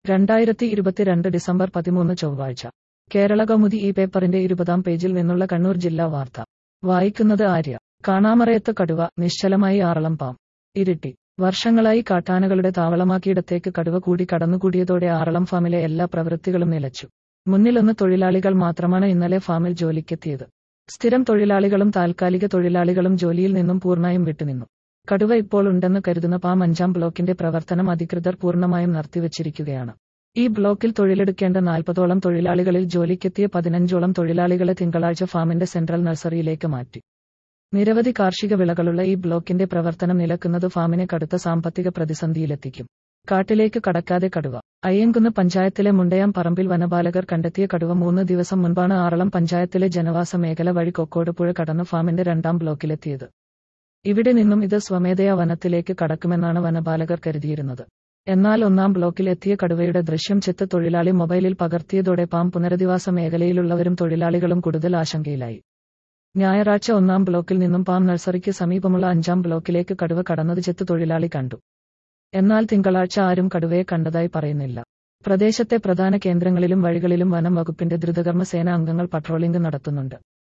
രണ്ടായിരത്തി ഇരുപത്തിരണ്ട് ഡിസംബർ പതിമൂന്ന് ചൊവ്വാഴ്ച കേരള കൗമുദി ഈ പേപ്പറിന്റെ ഇരുപതാം പേജിൽ നിന്നുള്ള കണ്ണൂർ ജില്ലാ വാർത്ത വായിക്കുന്നത് ആര്യ കാണാമറയത്ത് കടുവ നിശ്ചലമായി ആറളം പാം ഇരിട്ടി വർഷങ്ങളായി കാട്ടാനകളുടെ താവളമാക്കിയിടത്തേക്ക് കടുവ കൂടി കടന്നുകൂടിയതോടെ ആറളം ഫാമിലെ എല്ലാ പ്രവൃത്തികളും നിലച്ചു മുന്നിലൊന്ന് തൊഴിലാളികൾ മാത്രമാണ് ഇന്നലെ ഫാമിൽ ജോലിക്കെത്തിയത് സ്ഥിരം തൊഴിലാളികളും താൽക്കാലിക തൊഴിലാളികളും ജോലിയിൽ നിന്നും പൂർണ്ണായും വിട്ടുനിന്നു കടുവ ഇപ്പോൾ ഉണ്ടെന്ന് കരുതുന്ന പാം അഞ്ചാം ബ്ലോക്കിന്റെ പ്രവർത്തനം അധികൃതർ പൂർണ്ണമായും നിർത്തിവച്ചിരിക്കുകയാണ് ഈ ബ്ലോക്കിൽ തൊഴിലെടുക്കേണ്ട നാൽപ്പതോളം തൊഴിലാളികളിൽ ജോലിക്കെത്തിയ പതിനഞ്ചോളം തൊഴിലാളികളെ തിങ്കളാഴ്ച ഫാമിന്റെ സെൻട്രൽ നഴ്സറിയിലേക്ക് മാറ്റി നിരവധി കാർഷിക വിളകളുള്ള ഈ ബ്ലോക്കിന്റെ പ്രവർത്തനം നിലക്കുന്നത് ഫാമിനെ കടുത്ത സാമ്പത്തിക പ്രതിസന്ധിയിലെത്തിക്കും കാട്ടിലേക്ക് കടക്കാതെ കടുവ അയ്യങ്കുന്ന് പഞ്ചായത്തിലെ മുണ്ടയാം പറമ്പിൽ വനപാലകർ കണ്ടെത്തിയ കടുവ മൂന്ന് ദിവസം മുൻപാണ് ആറളം പഞ്ചായത്തിലെ ജനവാസ മേഖല വഴി കൊക്കോടുപുഴ കടന്ന് ഫാമിന്റെ രണ്ടാം ബ്ലോക്കിലെത്തിയത് ഇവിടെ നിന്നും ഇത് സ്വമേധയാ വനത്തിലേക്ക് കടക്കുമെന്നാണ് വനപാലകർ കരുതിയിരുന്നത് എന്നാൽ ഒന്നാം ബ്ലോക്കിൽ എത്തിയ കടുവയുടെ ദൃശ്യം ചെത്ത് തൊഴിലാളി മൊബൈലിൽ പകർത്തിയതോടെ പാം പുനരധിവാസ മേഖലയിലുള്ളവരും തൊഴിലാളികളും കൂടുതൽ ആശങ്കയിലായി ഞായറാഴ്ച ഒന്നാം ബ്ലോക്കിൽ നിന്നും പാം നഴ്സറിക്ക് സമീപമുള്ള അഞ്ചാം ബ്ലോക്കിലേക്ക് കടുവ കടന്നത് ചെത്ത് തൊഴിലാളി കണ്ടു എന്നാൽ തിങ്കളാഴ്ച ആരും കടുവയെ കണ്ടതായി പറയുന്നില്ല പ്രദേശത്തെ പ്രധാന കേന്ദ്രങ്ങളിലും വഴികളിലും വനം വകുപ്പിന്റെ ദ്രുതകർമ്മ സേന അംഗങ്ങൾ പട്രോളിംഗ് നടത്തുന്നുണ്ട്